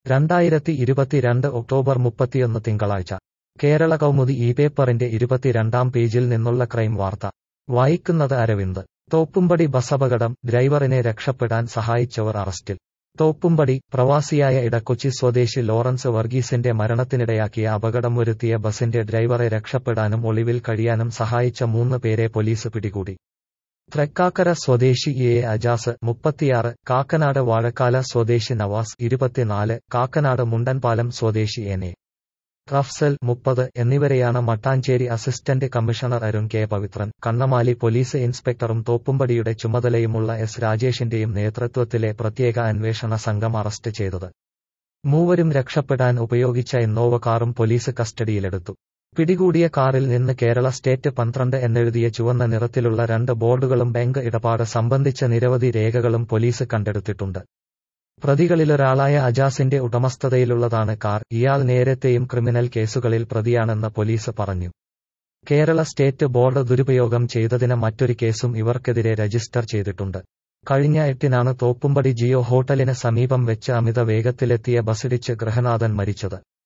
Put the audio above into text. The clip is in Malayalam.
രണ്ടായിരത്തി ഇരുപത്തിരണ്ട് ഒക്ടോബർ മുപ്പത്തിയൊന്ന് തിങ്കളാഴ്ച കേരള കൗമുദി ഈ പേപ്പറിന്റെ ഇരുപത്തിരണ്ടാം പേജിൽ നിന്നുള്ള ക്രൈം വാർത്ത വായിക്കുന്നത് അരവിന്ദ് തോപ്പുംപടി ബസപകടം ഡ്രൈവറിനെ രക്ഷപ്പെടാൻ സഹായിച്ചവർ അറസ്റ്റിൽ തോപ്പുംപടി പ്രവാസിയായ ഇടക്കൊച്ചി സ്വദേശി ലോറൻസ് വർഗീസിന്റെ മരണത്തിനിടയാക്കിയ അപകടം വരുത്തിയ ബസിന്റെ ഡ്രൈവറെ രക്ഷപ്പെടാനും ഒളിവിൽ കഴിയാനും സഹായിച്ച മൂന്ന് പേരെ പോലീസ് പിടികൂടി തൃക്കാക്കര സ്വദേശി എ അജാസ് മുപ്പത്തിയാറ് കാക്കനാട് വാഴക്കാല സ്വദേശി നവാസ് ഇരുപത്തിനാല് കാക്കനാട് മുണ്ടൻപാലം സ്വദേശി എൻ എ റഫ്സൽ മുപ്പത് എന്നിവരെയാണ് Mattancherry assistant commissioner Arun K Pavithran Kannamaly police ഇൻസ്പെക്ടറും തോപ്പുംപടിയുടെ ചുമതലയുമുള്ള എസ് രാജേഷിന്റെയും നേതൃത്വത്തിലെ പ്രത്യേക അന്വേഷണ സംഘം അറസ്റ്റ് ചെയ്തത് മൂവരും രക്ഷപ്പെടാൻ ഉപയോഗിച്ച ഇന്നോവ കാറും പോലീസ് കസ്റ്റഡിയിലെടുത്തു പിടികൂടിയ കാറിൽ നിന്ന് കേരള സ്റ്റേറ്റ് പന്ത്രണ്ട് എന്നെഴുതിയ ചുവന്ന നിറത്തിലുള്ള രണ്ട് ബോർഡുകളും ബാങ്ക് ഇടപാട് സംബന്ധിച്ച നിരവധി രേഖകളും പോലീസ് കണ്ടെടുത്തിട്ടുണ്ട് പ്രതികളിലൊരാളായ അജാസിന്റെ ഉടമസ്ഥതയിലുള്ളതാണ് കാർ ഇയാൾ നേരത്തെയും ക്രിമിനൽ കേസുകളിൽ പ്രതിയാണെന്ന് പോലീസ് പറഞ്ഞു കേരള സ്റ്റേറ്റ് ബോർഡ് ദുരുപയോഗം ചെയ്തതിന് മറ്റൊരു കേസും ഇവർക്കെതിരെ രജിസ്റ്റർ ചെയ്തിട്ടുണ്ട് കഴിഞ്ഞ എട്ടിനാണ് തോപ്പുംപടി ജിയോ ഹോട്ടലിന് സമീപം വെച്ച് അമിത വേഗത്തിലെത്തിയ ബസിടിച്ച് ഗൃഹനാഥൻ മരിച്ചത്